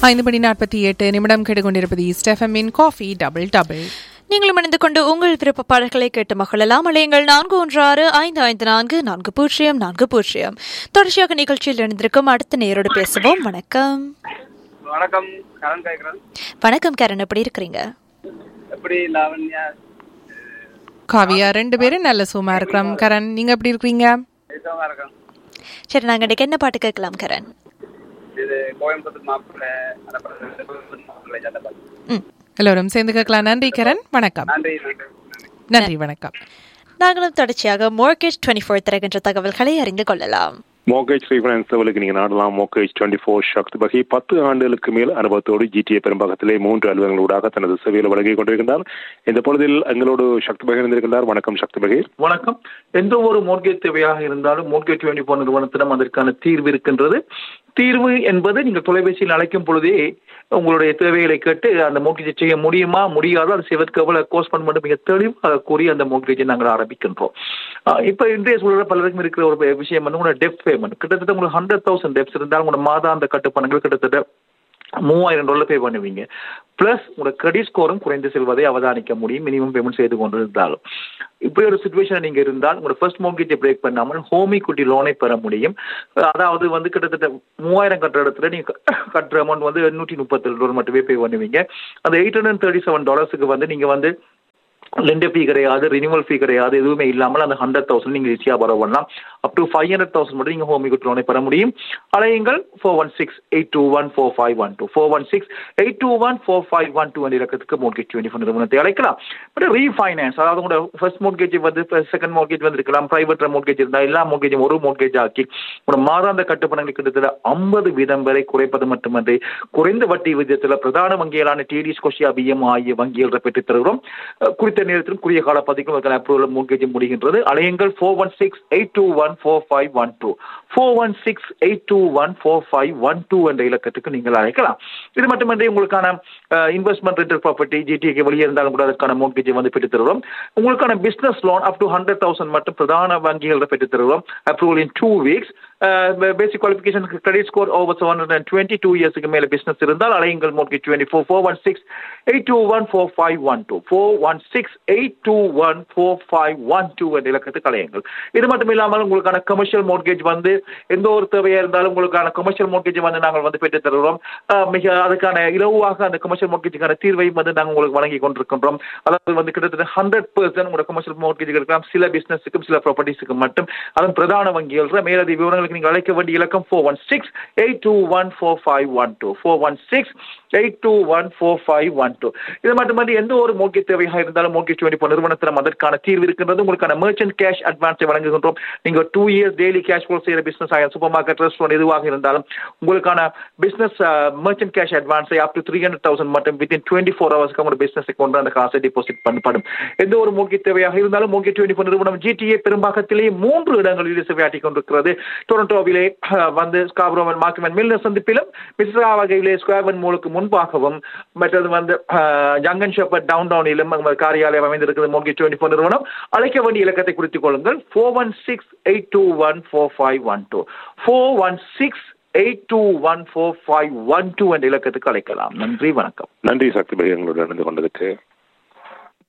ஐந்து மணி நாற்பத்தி எட்டு நிமிடம் கேட்டுக்கொண்டிருப்பது ஸ்டெஃபமின் காஃபி டபுள் டபுள் நீங்களும் இணைந்து கொண்டு உங்கள் விருப்ப பாடல்களை கேட்டு மகளெல்லாம் அலையுங்கள் நான்கு ஒன்று ஆறு ஐந்து ஐந்து நான்கு நான்கு பூஜ்ஜியம் நான்கு பூஜ்ஜியம் தொடர்ச்சியாக நிகழ்ச்சியில் இணைந்திருக்கும் அடுத்த நேரோடு பேசுவோம் வணக்கம் வணக்கம் கரண் கேட்குறேன் வணக்கம் கரண் எப்படி இருக்கிறீங்க எப்படி லாவண்யா காவியா ரெண்டு பேரும் நல்ல சும்மா இருக்கிறோம் கரண் நீங்க எப்படி இருக்கிறீங்க பேசவங்க இருக்கேன் சரி நாங்க இன்னைக்கு என்ன பாட்டு கேட்கலாம் கரண் இது கோயம்புத்தூர் மாப்பிள்ளை அந்த படத்துல மாப்பிள்ளை அந்த படம் ம் எல்லோரும் சேர்ந்து கேட்கலாம் நன்றி கரண் வணக்கம் நன்றி நன்றி நன்றி நன்றி வணக்கம் நாங்களும் தொடர்ச்சியாக மோர்கேஜ் டுவெண்ட்டி ஃபோர் தருகின்ற தகவல்களை அறிந்து கொள்ளலாம் மோகேஜ் ரீஃபைனான்ஸ் லெவலுக்கு நீங்கள் நாடலாம் மோகேஜ் டுவெண்ட்டி ஃபோர் சக்தி வகை பத்து ஆண்டுகளுக்கு மேல் அனுபவத்தோடு ஜிடிஏ பெரும்பாகத்திலே மூன்று அலுவலங்களூடாக தனது சேவையில் வழங்கிக் கொண்டிருக்கின்றார் இந்த பொழுதில் எங்களோடு சக்தி பகை இருந்திருக்கின்றார் வணக்கம் சக்தி பகை வணக்கம் எந்த ஒரு மோர்கேஜ் தேவையாக இருந்தாலும் மோர்கேஜ் டுவெண்ட்டி ஃபோர் நிறுவனத்திடம் அதற்கான தீர்வு இருக்கின்றது தீர்வு என்பது நீங்கள் தொலைபேசியில் அழைக்கும் பொழுதே உங்களுடைய தேவைகளை கேட்டு அந்த மோர்கேஜை செய்ய முடியுமா முடியாதோ அது செய்வதற்கு எவ்வளவு கோர்ஸ் பண்ண மட்டும் மிக தெளிவாக கூறி அந்த மோர்கேஜை நாங்கள் ஆரம்பிக்கின்றோம் ஆஹ் இப்ப இன்றைய சூழலில் பலருக்கும் இருக்கிற ஒரு விஷயம் வந்து உங்களோட டெப் பேமெண்ட் கிட்டத்தட்ட உங்களுக்கு ஹண்ட்ரட் தௌசண்ட் டெப்ஸ் இருந்தால் உங்களோட மாதாந்த கட்டுப்பணங்கள் கிட்டத்தட்ட மூவாயிரம் டாலர் பே பண்ணுவீங்க பிளஸ் உங்களோட கிரெடிட் ஸ்கோரும் குறைந்து செல்வதை அவதானிக்க முடியும் மினிமம் பேமெண்ட் செய்து கொண்டு இருந்தாலும் இப்படி ஒரு சுச்சுவேஷன் நீங்க இருந்தால் உங்களோட ஃபர்ஸ்ட் மோர்கேஜை பிரேக் பண்ணாமல் ஹோமி குட்டி லோனை பெற முடியும் அதாவது வந்து கிட்டத்தட்ட மூவாயிரம் கட்டுற இடத்துல நீங்க கட்டுற அமௌண்ட் வந்து எண்ணூற்றி முப்பத்தேழு டாலர் மட்டுமே பே பண்ணுவீங்க அந்த எயிட் ஹண்ட்ரட் தேர்ட்டி செவன் டாலர்ஸுக்கு வந்து நீங்க வந்து லெண்டர் ஃபீ கிடையாது ரினிவல் ஃபீ கிடையாது எதுவுமே இல்லாமல் அந்த ஹண்ட்ரட் தௌசண்ட் நீங்கள் ஈஸியாக பரவ பண்ணலாம் up to five hundred thousand மட்டும் நீங்கள் ஹோம் இக்விட்டி லோனை பெற முடியும் அலையுங்கள் four one six eight two one four five one two four one six eight two one four five one two என்ற இலக்கத்துக்கு மோர்கேஜ் டுவெண்ட்டி ஃபோர் நிறுவனத்தை அழைக்கலாம் பட் ரீஃபைனான்ஸ் அதாவது உங்களோட ஃபர்ஸ்ட் மோர்கேஜ் வந்து செகண்ட் மோர்கேஜ் வந்து இருக்கலாம் பிரைவேட் மோர்கேஜ் இருந்தால் எல்லா மோர்கேஜும் ஒரு மோர்கேஜ் ஆக்கி உங்களோட மாதாந்த கட்டுப்பணங்கள் கிட்டத்தட்ட ஐம்பது வீதம் வரை குறைப்பது மட்டுமன்றி குறைந்த வட்டி விகிதத்தில் பிரதான வங்கிகளான டிடி ஸ்கோஷியா பிஎம் ஆகிய வங்கிகளை பெற்றுத் தருகிறோம் அஹ் குறித்த நேரத்தில் குறுகிய கால பதிக்கும் அதற்கான அப்ரூவல் மோர்கேஜ் முடிகின்றது அலையுங்கள் four one six eight two one four five one two four one six eight two one four five one two என்ற இலக்கத்துக்கு நீங்கள் அழைக்கலாம் இது மட்டுமன்றி உங்களுக்கான இன்வெஸ்ட்மெண்ட் ரெண்டல் ப்ராப்பர்ட்டி ஜிடிக்கு வெளியே இருந்தாலும் கூட அதற்கான மோர்கேஜை வந்து பெற்றுத் தருகிறோம் உங்களுக்கான business loan up to hundred thousand மட்டும் பிரதான வங்கிகளில் பெற்றுத் தருகிறோம் approval in two weeks basic qualification credit score over seven hundred and twenty two இயர்ஸ்க்கு மேலே பிசினஸ் இருந்தால் அலையுங்கள் mortgage twenty four four one six eight two one four five one two four one six eight two one four five one two என்ற இலக்கத்துக்கு அலையுங்கள் இது மட்டும் இல்லாமல் உங்களுக்கான கமர்ஷியல் மோர்கேஜ் வந்து எந்த ஒரு தேவையாக இருந்தாலும் உங்களுக்கான கமர்ஷியல் மோர்கேஜ் வந்து நாங்கள் வந்து பெற்றுத் தருகிறோம் அஹ் மிக அதுக்கான இலவாக அந்த கமர்ஷியல் மோர்கேஜுக்கான தீர்வையும் வந்து நாங்கள் உங்களுக்கு வழங்கி கொண்டிருக்கின்றோம் அதாவது வந்து கிட்டத்தட்ட ஹண்ட்ரட் பர்சன்ட் உங்களோட கமர்ஷியல் மோர்கேஜ் இருக்கலாம் சில பிசினஸுக்கும் சில ப்ராப்பர்ட்டிஸுக்கும் மட்டும் அதன் பிரதான வங்கிகள் மேலதிக விவரங்களுக்கு நீங்கள் அழைக்க வேண்டிய இலக்கம் four one six eight two one four five one two four one six eight two one four five one two இது மட்டுமன்றி எந்த ஒரு மோர்கேஜ் தேவையாக இருந்தாலும் மோர்கேஜ் டுவெண்ட்டி ஃபோர் நிறுவனத்திடம் அதற்கான தீர்வு இருக்கின்றது உங்களுக்கான மெர்ச்சன்ட் கேஷ் அட்வான்ஸை வழங்குகின்றோம் நீங்கள் two years daily cash flow செய்கிற பிசினஸ் ஆக சூப்பர் மார்க்கெட் ரெஸ்டாரண்ட் எதுவாக இருந்தாலும் உங்களுக்கான பிசினஸ் மெர்ச்சன்ட் கேஷ் அட்வான்ஸை up to three hundred thousand மட்டும் வித்தின் டுவெண்ட்டி ஃபோர் ஹவர்ஸ்க்கு உங்களோட பிசினஸை கொண்டு அந்த காசை டிபாசிட் பண்ணப்படும் எந்த ஒரு மோர்கேஜ் தேவையாக இருந்தாலும் மோர்கேஜ் டுவெண்ட்டி ஃபோர் நிறுவனம் ஜிடிஏ பெரும்பாகத்திலே மூன்று இடங்களில் சேவையாற்றி கொண்டிருக்கிறது டொரண்டோவிலே அஹ், வந்து ஸ்காப்ரோவன் மார்க்மன் மில்னர் சந்திப்பிலும் மிஸ்ரா வகையிலே ஸ்கொயர்வன் மூலுக்கு முன்பாகவும் மற்றது வந்து அஹ், ஜங்கன் ஷெப்பர் டவுன் டவுனிலும் காரியாலயம் அமைந்திருக்கிறது மோர்கேஜ் டுவெண்ட்டி ஃபோர் நிறுவனம் அழைக்க வேண்டிய இலக்கத்தை குறித்துக் கொள்ளுங்கள் four one six eight two one four five one two four one six eight two one four five one two என்ற இலக்கத்துக்கு அழைக்கலாம் நன்றி வணக்கம் நன்றி சக்தி பகை எங்களோடு இணைந்து கொண்டதுக்கு